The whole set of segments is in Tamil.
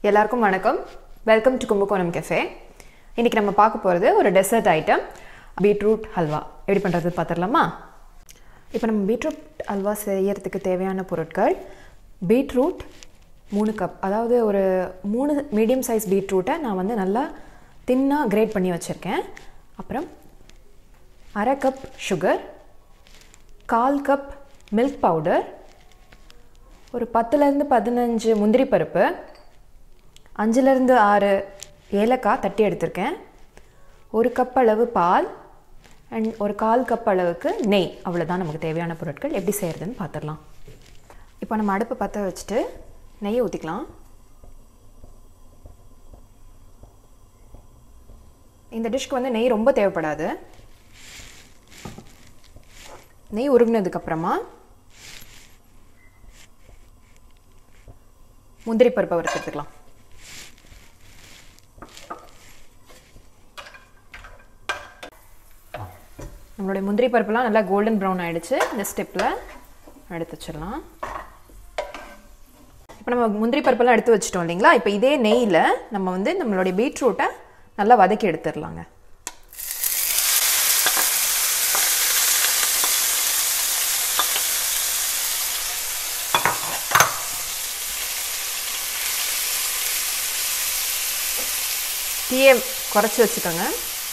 எல்லாருக்கும் வணக்கம் வெல்கம் டு கும்பகோணம் கெஃபே இன்றைக்கி நம்ம பார்க்க போகிறது ஒரு டெசர்ட் ஐட்டம் பீட்ரூட் ஹல்வா எப்படி பண்ணுறது பார்த்துடலாமா இப்போ நம்ம பீட்ரூட் ஹல்வா செய்யறதுக்கு தேவையான பொருட்கள் பீட்ரூட் மூணு கப் அதாவது ஒரு மூணு மீடியம் சைஸ் பீட்ரூட்டை நான் வந்து நல்லா தின்னாக கிரேட் பண்ணி வச்சுருக்கேன் அப்புறம் அரை கப் சுகர் கால் கப் மில்க் பவுடர் ஒரு பத்துலேருந்து பதினஞ்சு முந்திரி பருப்பு அஞ்சுலேருந்து ஆறு ஏலக்காய் தட்டி எடுத்திருக்கேன் ஒரு கப் அளவு பால் அண்ட் ஒரு கால் கப் அளவுக்கு நெய் அவ்வளோதான் நமக்கு தேவையான பொருட்கள் எப்படி செய்கிறதுன்னு பார்த்துடலாம் இப்போ நம்ம அடுப்பை பற்ற வச்சுட்டு நெய்யை ஊற்றிக்கலாம் இந்த டிஷ்க்கு வந்து நெய் ரொம்ப தேவைப்படாது நெய் உருகினதுக்கப்புறமா முந்திரி பருப்பை வறுத்துக்கலாம் நம்மளுடைய முந்திரி பருப்புலாம் நல்லா கோல்டன் ப்ரௌன் ஆகிடுச்சு இந்த ஸ்டெப்பில் எடுத்து வச்சிடலாம் இப்போ நம்ம முந்திரி பருப்பெல்லாம் எடுத்து வச்சிட்டோம் இல்லைங்களா இப்போ இதே நெய்யில் நம்ம வந்து நம்மளுடைய பீட்ரூட்டை நல்லா வதக்கி எடுத்துடலாங்க தீயை குறைச்சி வச்சுக்கோங்க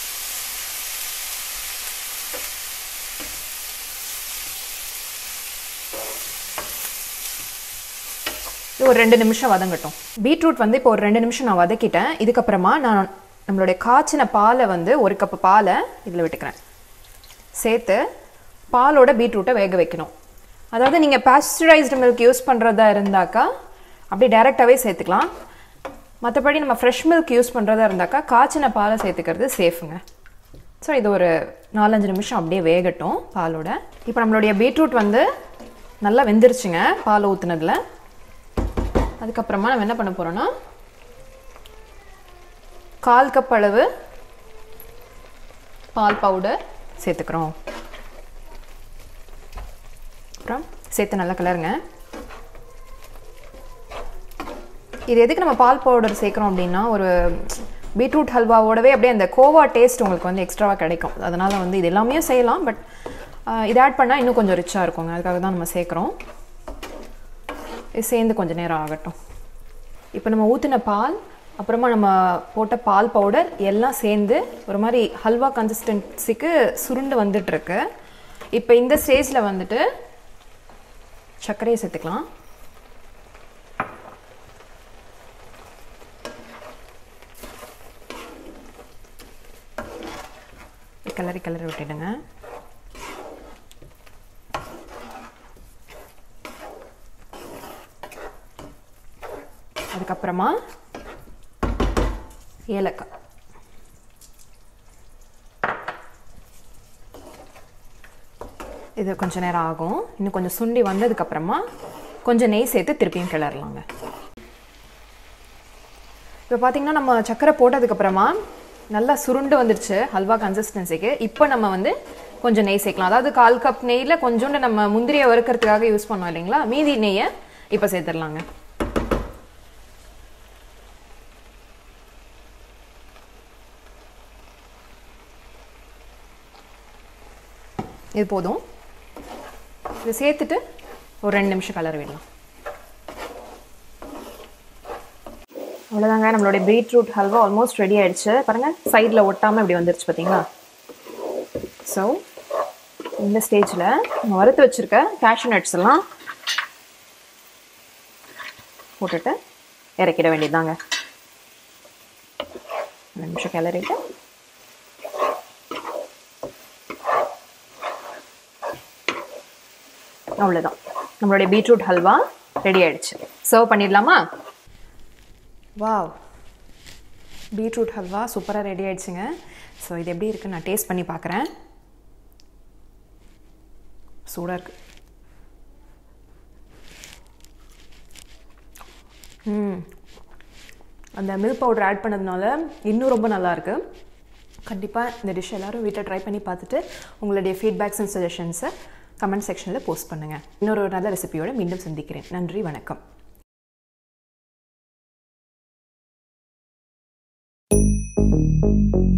இது ஒரு ரெண்டு நிமிஷம் வதங்கட்டும் பீட்ரூட் வந்து இப்போ ஒரு ரெண்டு நிமிஷம் நான் வதக்கிட்டேன் இதுக்கப்புறமா நான் நம்மளுடைய காய்ச்சின பாலை வந்து ஒரு கப்பு பாலை இதில் விட்டுக்கிறேன் சேர்த்து பாலோட பீட்ரூட்டை வேக வைக்கணும் அதாவது நீங்கள் பாஸ்டரைஸ்டு மில்க் யூஸ் பண்ணுறதா இருந்தாக்கா அப்படியே டைரெக்டாகவே சேர்த்துக்கலாம் மற்றபடி நம்ம ஃப்ரெஷ் மில்க் யூஸ் பண்ணுறதா இருந்தாக்கா காய்ச்சின பாலை சேர்த்துக்கிறது சேஃபுங்க ஸோ இது ஒரு நாலஞ்சு நிமிஷம் அப்படியே வேகட்டும் பாலோட இப்போ நம்மளுடைய பீட்ரூட் வந்து நல்லா வெந்துருச்சுங்க பால் ஊற்றுனதில் அதுக்கப்புறமா நம்ம என்ன பண்ண போகிறோன்னா கால் கப் அளவு பால் பவுடர் சேர்த்துக்கிறோம் அப்புறம் சேர்த்து நல்லா கலருங்க இது எதுக்கு நம்ம பால் பவுடர் சேர்க்குறோம் அப்படின்னா ஒரு பீட்ரூட் ஹல்வாவோடவே அப்படியே அந்த கோவா டேஸ்ட் உங்களுக்கு வந்து எக்ஸ்ட்ராவாக கிடைக்கும் அதனால் வந்து இது எல்லாமே செய்யலாம் பட் இது ஆட் பண்ணால் இன்னும் கொஞ்சம் ரிச்சாக இருக்குங்க அதுக்காக தான் நம்ம சேர்க்குறோம் இது சேர்ந்து கொஞ்சம் நேரம் ஆகட்டும் இப்போ நம்ம ஊற்றின பால் அப்புறமா நம்ம போட்ட பால் பவுடர் எல்லாம் சேர்ந்து ஒரு மாதிரி ஹல்வா கன்சிஸ்டன்சிக்கு சுருண்டு வந்துட்டுருக்கு இப்போ இந்த ஸ்டேஜில் வந்துட்டு சர்க்கரையை சேர்த்துக்கலாம் கிளறி கிளறி விட்டுடுங்க அதுக்கப்புறமா ஏலக்காய் இது கொஞ்சம் நேரம் ஆகும் இன்னும் கொஞ்சம் சுண்டி வந்ததுக்கப்புறமா கொஞ்சம் நெய் சேர்த்து திருப்பியும் கிளறலாங்க இப்போ பார்த்தீங்கன்னா நம்ம சக்கரை போட்டதுக்கப்புறமா நல்லா சுருண்டு வந்துருச்சு ஹல்வா கன்சிஸ்டன்சிக்கு இப்போ நம்ம வந்து கொஞ்சம் நெய் சேர்க்கலாம் அதாவது கால் கப் நெய்யில் கொஞ்சோண்டு நம்ம முந்திரியை வறுக்கிறதுக்காக யூஸ் பண்ணோம் இல்லைங்களா மீதி நெய்யை இப்போ சேர்த்துடலாங்க இது போதும் இதை சேர்த்துட்டு ஒரு ரெண்டு நிமிஷம் கலர் விடலாம் அவ்வளோதாங்க நம்மளுடைய பீட்ரூட் ஹல்வா ஆல்மோஸ்ட் ரெடி ஆயிடுச்சு பாருங்கள் சைடில் ஒட்டாமல் இப்படி வந்துருச்சு பார்த்தீங்களா ஸோ இந்த ஸ்டேஜில் நம்ம வறுத்து வச்சுருக்க கேஷ்யூ நட்ஸ் எல்லாம் போட்டுட்டு இறக்கிட வேண்டியதுதாங்க ரெண்டு நிமிஷம் கிளறிட்டு அவ்வளோதான் நம்மளுடைய பீட்ரூட் ஹல்வா ரெடி ஆயிடுச்சு சர்வ் பண்ணிடலாமா வாவ் பீட்ரூட் ஹல்வா சூப்பராக ரெடி ஆயிடுச்சுங்க ஸோ இது எப்படி இருக்குன்னு நான் டேஸ்ட் பண்ணி பார்க்குறேன் சூடாக இருக்கு ம் அந்த மில்க் பவுடர் ஆட் பண்ணதுனால இன்னும் ரொம்ப நல்லாயிருக்கு கண்டிப்பாக இந்த டிஷ் எல்லோரும் வீட்டில் ட்ரை பண்ணி பார்த்துட்டு உங்களுடைய ஃபீட்பேக்ஸ் அண்ட் சஜஷன்ஸை கமெண்ட் செக்ஷனில் போஸ்ட் பண்ணுங்கள் இன்னொரு நல்ல ரெசிபியோடு மீண்டும் சந்திக்கிறேன் நன்றி வணக்கம் thank you